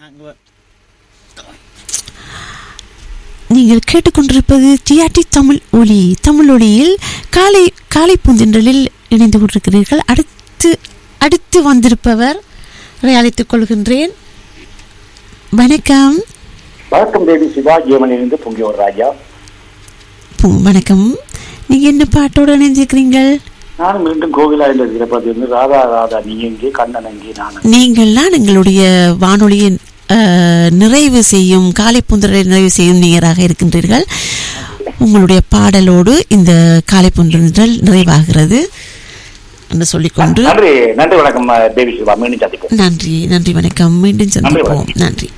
நீங்கள் கேட்டுக்கொண்டிருப்பது டிஆர்டி தமிழ் ஒலி தமிழ் ஒலியில் காலை காலை பூந்தென்றலில் இணைந்து கொண்டிருக்கிறீர்கள் அடுத்து அடுத்து வந்திருப்பவர் அழைத்துக் கொள்கின்றேன் வணக்கம் வணக்கம் தேவி சிவா ஜெயமனிலிருந்து பொங்கியோர் ராஜா பூ- வணக்கம் நீங்க என்ன பாட்டோட இணைஞ்சிருக்கிறீங்கள் நான் மீண்டும் கோகிலா என்ற திரைப்படத்திலிருந்து ராதா ராதா நீ எங்கே கண்ணன் எங்கே நான் அங்கே. நீங்கள்லாம் எங்களுடைய வானொலியின் அஹ், நிறைவு செய்யும் காலை பூந்தரை நிறைவு செய்யும் நேயராக இருக்கின்றீர்கள் உங்களுடைய பாடலோடு இந்த காலை பூந்தல் நிறைவாகிறது என்று சொல்லிக்கொண்டு நன்றி நன்றி வணக்கம் தேவி சிவா மீண்டும் சந்திப்போம் நன்றி நன்றி வணக்கம் மீண்டும் சந்திப்போம் வணக்கம். நன்றி